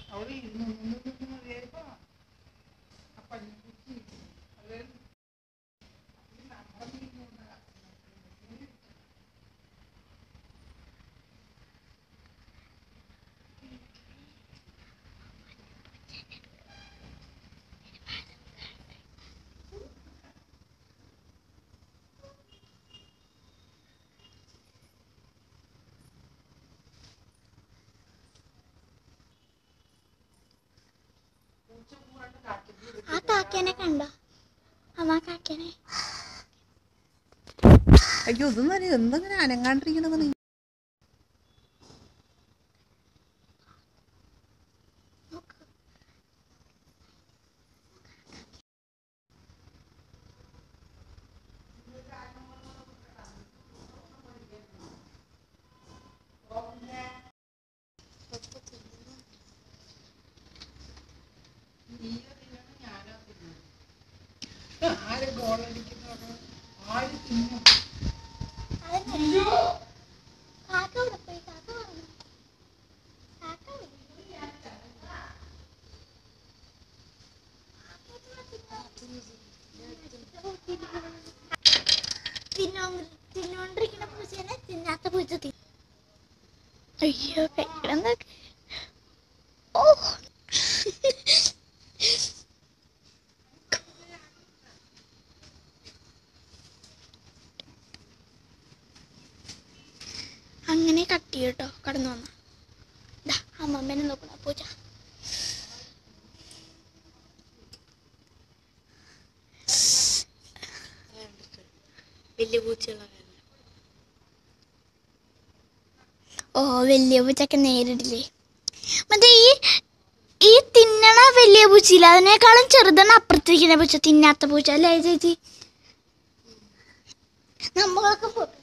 അവിടെ ഇരുന്ന് നിന്ന് നിന്ന് മതിയായപ്പോ ആ പഞ്ഞിക്കുച്ചി അത് നമ്മുടെ വീട്ടിലുണ്ടാ പൂച്ച പൂവായിട്ട് കാട്ടിൽ ആ കാക്കേനെ കണ്ടോ അമ്മ കാക്കേനെ അയ്യോ ഇതൊന്നും എന്തെങ്ങനെ അനങ്ങാണ്ടിരിക്കണത് നീ നോക്ക് നീയോ തിന്നണം ഞാനോ തിന്നണം ആര് ഗോളടിക്കുന്നതൊക്കെ ആര് തിന്നും അതന്നെ കാക്ക ഇവിടെ പോയി കാക്ക പറഞ്ഞു കാക്ക തിന്നോണ്ടിരിക്കുന്ന പൂച്ചേനെ തിന്നാത്ത പൂച്ച തിന്നു അയ്യോ കഴിക്കണമെന്നൊക്കെ ഓ അങ്ങനെ കട്ട് ചെയ്യട്ടോ കടന്നു വന്ന ദാ അമ്മമ്മേനെ നോക്കണ പൂച്ച വലിയ പൂച്ചകളാണ് ഓ വലിയ പൂച്ചൊക്കെ നേരിടില്ലേ മറ്റേ ഈ ഈ തിന്നണ വലിയ പൂച്ചയില്ല അതിനേക്കാളും ചെറുതാണ് അപ്പുറത്തിരിക്കുന്ന പൂച്ച തിന്നാത്ത പൂച്ച അല്ലേ ചേച്ചി നമ്മളൊക്കെ പോ-